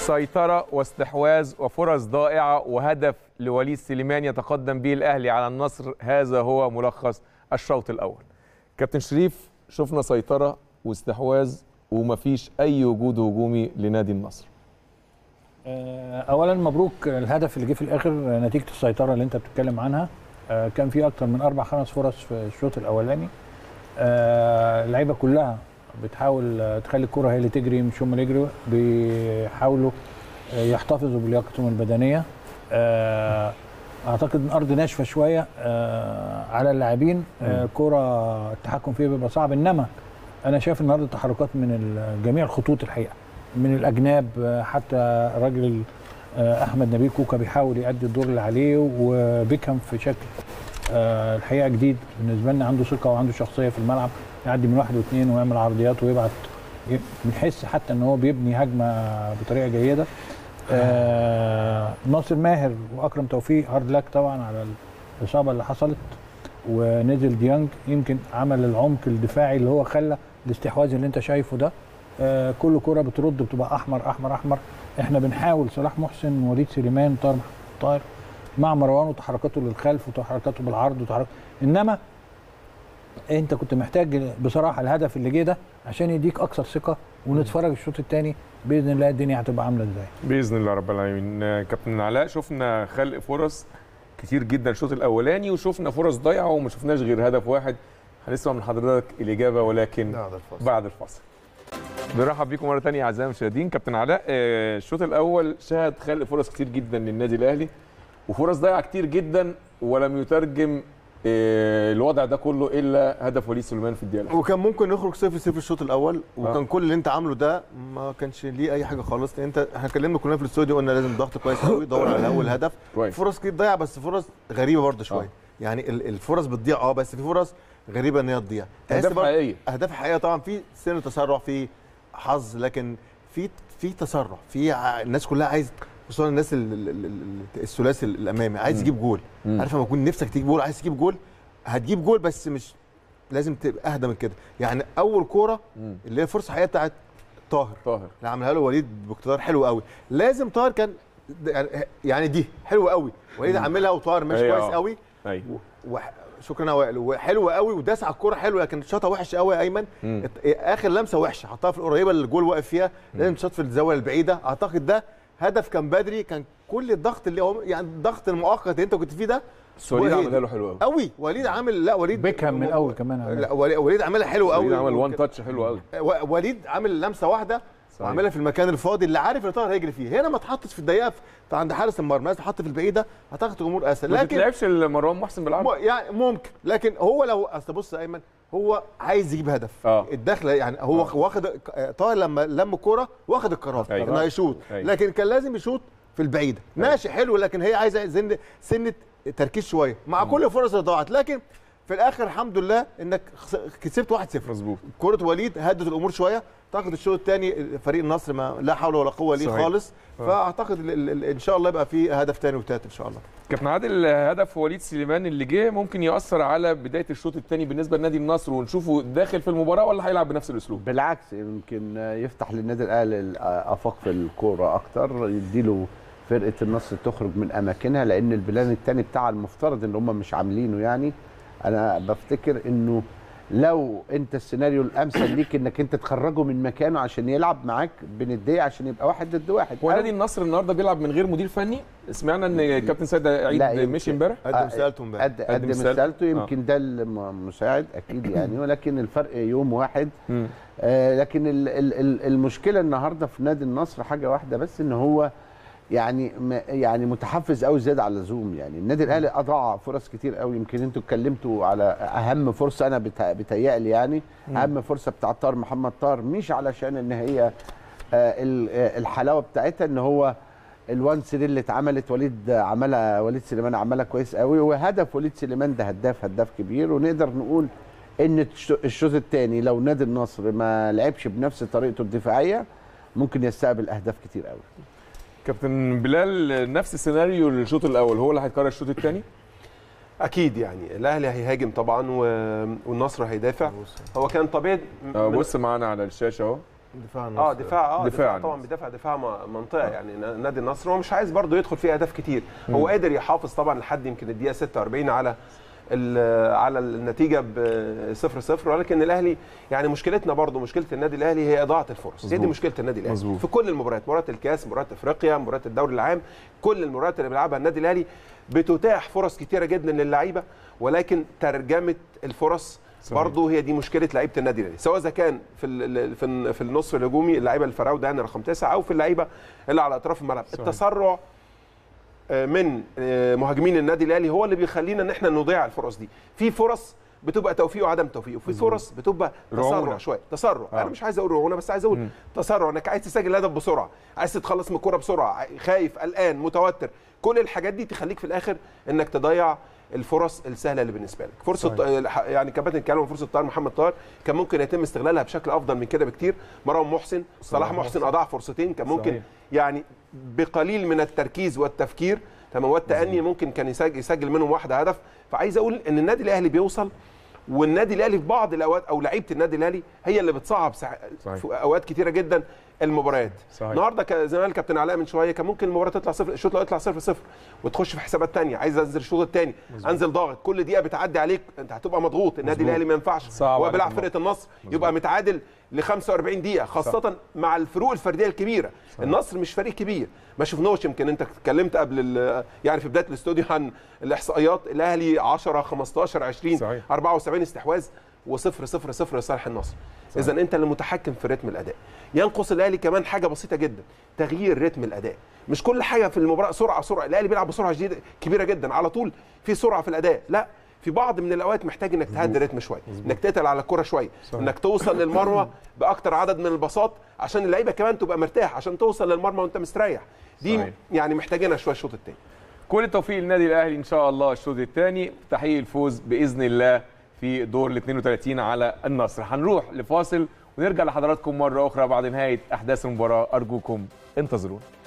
سيطرة واستحواذ وفرص ضائعة وهدف لوليد سليمان يتقدم به الأهلي على النصر هذا هو ملخص الشوط الأول كابتن شريف شفنا سيطرة واستحواذ ومفيش أي وجود هجومي لنادي النصر اولا مبروك الهدف اللي جه في الاخر نتيجه السيطره اللي انت بتتكلم عنها آه، كان في اكتر من اربع خمس فرص في الشوط الاولاني آه، اللعيبه كلها بتحاول آه، تخلي الكره هي اللي تجري مش هم اللي يجروا بيحاولوا آه، يحتفظوا بلياقتهم البدنيه آه، اعتقد ان الارض ناشفه شويه آه، على اللاعبين آه، كره التحكم فيها بيبقى صعب انما انا شايف النهارده تحركات من ال- جميع الخطوط الحقيقه من الاجناب آه، حتى الراجل آه، احمد نبيل كوكا بيحاول يأدي الدور اللي عليه وبيكهام في شكل آه، الحقيقه جديد بالنسبه لنا عنده ثقه وعنده شخصيه في الملعب يعدي من واحد واثنين ويعمل عرضيات ويبعت ي- بنحس حتى ان هو بيبني هجمه بطريقه جيده آه ناصر ماهر واكرم توفيق هارد لك طبعا على الاصابه اللي حصلت ونزل ديانج يمكن عمل العمق الدفاعي اللي هو خلى الاستحواذ اللي انت شايفه ده آه كل كره بترد بتبقى احمر احمر احمر احنا بنحاول صلاح محسن وليد سليمان طاهر طاهر مع مروان وتحركاته للخلف وتحركاته بالعرض وتحرك انما انت كنت محتاج بصراحه الهدف اللي جه ده عشان يديك اكثر ثقه ونتفرج الشوط الثاني باذن الله الدنيا هتبقى عامله ازاي بإذن الله رب العالمين آه، كابتن علاء شفنا خلق فرص كتير جدا الشوط الأولاني وشفنا فرص ضايعة وما شفناش غير هدف واحد هنسمع من حضرتك الإجابة ولكن بعد الفاصل بعد الفاصل بنرحب بيكم مره ثانيه اعزائي المشاهدين كابتن علاء آه، الشوط الاول شهد خلق فرص كتير جدا للنادي الاهلي وفرص ضايعه كتير جدا ولم يترجم آه، الوضع ده كله الا هدف وليد سليمان في الدقيقه الأخيرة. وكان ممكن نخرج صفر صفر الشوط الاول وكان آه. كل اللي انت عامله ده ما كانش ليه اي حاجه خالص لان انت احنا اتكلمنا كلنا في الاستوديو قلنا لازم ضغط كويس قوي دور على اول هدف كويس فرص كتير ضايعه بس فرص غريبه برضه شويه آه. يعني ال- الفرص بتضيع اه بس في فرص غريبه ان هي تضيع تحس اهداف برضه- حقيقيه اهداف حقيقيه طبعا في سن تسرع في حظ لكن في في تسرع في ع- الناس كلها عايز خصوصا الناس ال- ال- ال- ال- الثلاثي الامامي عايز يجيب جول مم. عارف لما يكون نفسك تجيب جول عايز تجيب جول هتجيب جول بس مش لازم تبقى اهدى من كده يعني اول كوره مم. اللي هي فرصه حقيقيه بتاعت طاهر طاهر اللي عملها له وليد باقتدار حلو قوي لازم طاهر كان يعني- يعني دي حلوه قوي وليد عاملها وطاهر ماشي أيوة. كويس قوي ايوه و- شكرا يا وائل وحلو قوي وداس على الكوره حلو لكن شاطها وحش قوي يا ايمن مم. ات- اخر لمسه وحشه حطها في القريبه اللي الجول واقف فيها لازم تشوط في الزاويه البعيده اعتقد ده هدف كان بدري كان كل الضغط اللي هو يعني الضغط المؤقت اللي انت كنت فيه ده بس وليد وهي- عملها له حلو قوي قوي وليد عامل لا وليد بيكهام من الاول كمان عمل. لا وليد وليد عاملها حلو قوي وليد عمل وان تاتش حلو قوي و- وليد عامل لمسه واحده صحيح. وعاملها في المكان الفاضي اللي عارف ان طاهر هيجري فيه هنا ما اتحطش في الدقيقه في- عند حارس المرمى لازم تحط في البعيده اعتقد الامور اسهل ما لكن تتلعبش مروان محسن بالعرض م- يعني ممكن لكن هو لو اصل بص يا ايمن هو عايز يجيب هدف اه الدخله يعني هو آه. واخد طاهر لما لم الكوره واخد القرار أيوة. انه هيشوط أيوة. لكن كان لازم يشوط في البعيده ماشي حلو لكن هي عايزه سن سنه تركيز شويه مع كل الفرص اللي ضاعت لكن في الاخر الحمد لله انك خس- كسبت 1-0 مظبوط كرة وليد هدت الامور شويه اعتقد الشوط الثاني فريق النصر ما لا حول ولا قوه ليه صحيح. خالص آه. فاعتقد ال- ال- ال- ان شاء الله يبقى في هدف ثاني وثالث ان شاء الله كابتن عادل هدف وليد سليمان اللي جه ممكن ياثر على بدايه الشوط الثاني بالنسبه لنادي النصر ونشوفه داخل في المباراه ولا هيلعب بنفس الاسلوب بالعكس يمكن يفتح للنادي الاهلي الافاق في الكوره اكتر يديله فرقه النصر تخرج من اماكنها لان البلان الثاني بتاع المفترض ان هم مش عاملينه يعني انا بفتكر انه لو انت السيناريو الامثل ليك انك انت تخرجه من مكانه عشان يلعب معاك بنديه عشان يبقى واحد ضد واحد هو أو- نادي النصر النهارده بيلعب من غير مدير فني سمعنا ان كابتن سيد عيد لا، يمكن. مشي امبارح قدم آه، سالته امبارح قد قدم قدم رسالته. رسالته يمكن ده المساعد اكيد يعني ولكن الفرق يوم واحد مم. آه، لكن ال- ال- ال- المشكله النهارده في نادي النصر حاجه واحده بس ان هو يعني م- يعني متحفز قوي زياده على اللزوم يعني النادي الاهلي اضاع فرص كتير قوي يمكن انتوا اتكلمتوا على اهم فرصه انا بتا- بتهيألي يعني اهم فرصه بتاع طاهر محمد طاهر مش علشان ان هي آه، ال- آه، الحلاوه بتاعتها ان هو الوان سري اللي اتعملت وليد عملها وليد سليمان عملها كويس قوي وهدف وليد سليمان ده هداف هداف كبير ونقدر نقول ان الش- الشوط الثاني لو نادي النصر ما لعبش بنفس طريقته الدفاعيه ممكن يستقبل اهداف كتير قوي كابتن بلال نفس السيناريو للشوط الاول هو اللي هيكرر الشوط الثاني اكيد يعني الاهلي هيهاجم طبعا و... والنصر هيدافع هو كان طبيعي آه، بص معانا على الشاشه اهو دفاع النصر اه دفاع اه دفاع دفاع, النصر. طبعا بيدافع دفاع م- منطقه يعني ن- نادي النصر هو مش عايز برضه يدخل فيه اهداف كتير هو قادر يحافظ طبعا لحد يمكن الدقيقه 46 على ال- على النتيجه ب 0 0 ولكن الاهلي يعني مشكلتنا برضه مشكله النادي الاهلي هي اضاعه الفرص هي دي مظبوط. مشكله النادي الاهلي مظبوط. في كل المباريات مباراه الكاس مباراه افريقيا مباراه الدوري العام كل المباريات اللي بيلعبها النادي الاهلي بتتاح فرص كتيره جدا للعيبه ولكن ترجمه الفرص صحيح. برضه هي دي مشكله لعيبه النادي الاهلي سواء اذا كان في ال- في ال- في النصف الهجومي اللعيبه الفراوده يعني رقم تسعه او في اللعيبه اللي على اطراف الملعب صحيح. التسرع آه، من آه، مهاجمين النادي الاهلي هو اللي بيخلينا ان احنا نضيع الفرص دي في فرص بتبقى توفيق وعدم توفيق وفي فرص بتبقى رعونة. تسرع شويه تسرع آه. انا مش عايز اقول رعونه بس عايز اقول مم. تسرع انك عايز تسجل هدف بسرعه عايز تتخلص من الكوره بسرعه خايف قلقان متوتر كل الحاجات دي تخليك في الاخر انك تضيع الفرص السهله اللي بالنسبه لك فرصه صحيح. آه، يعني كابتن اتكلم عن فرصه طاهر محمد طاهر كان ممكن يتم استغلالها بشكل افضل من كده بكتير مروان محسن صلاح محسن محسن. اضاع فرصتين كان ممكن صحيح. يعني بقليل من التركيز والتفكير تمام والتأني ممكن كان يسجل, يسجل منهم واحد هدف فعايز اقول ان النادي الاهلي بيوصل والنادي الاهلي في بعض الاوقات او لعيبه النادي الاهلي هي اللي بتصعب سع... صحيح. في اوقات كتيره جدا المباريات صحيح. النهارده ك- زي ما قال الكابتن علاء من شويه كان ممكن المباراه تطلع صفر الشوط الاول يطلع صفر صفر وتخش في حسابات تانية عايز انزل الشوط الثاني انزل ضاغط كل دقيقه بتعدي عليك انت هتبقى مضغوط النادي مظبوط. الاهلي ما ينفعش صعب هو عليك بيلعب الموضوع. فرقه النصر يبقى متعادل ل 45 دقيقه خاصه مع الفروق الفرديه الكبيره النصر مش فريق كبير ما شفناهوش يمكن انت اتكلمت قبل ال- يعني في بدايه الاستوديو عن الاحصائيات الاهلي 10 15 20 صحيح. 74 استحواذ وصفر صفر صفر لصالح النصر اذا انت اللي متحكم في رتم الاداء ينقص الاهلي كمان حاجه بسيطه جدا تغيير رتم الاداء مش كل حاجه في المباراه سرعه سرعه الاهلي بيلعب بسرعه شديده كبيره جدا على طول في سرعه في الاداء لا في بعض من الاوقات محتاج انك تهدي الريتم شويه انك تقتل على الكره شويه انك توصل للمرمى باكتر عدد من الباصات عشان اللعيبه كمان تبقى مرتاح عشان توصل للمرمى وانت مستريح دي صحيح. يعني محتاجينها شويه الشوط الثاني كل التوفيق للنادي الاهلي ان شاء الله الشوط الثاني تحقيق الفوز باذن الله في دور ال 32 على النصر هنروح لفاصل ونرجع لحضراتكم مره اخرى بعد نهايه احداث المباراه ارجوكم انتظرونا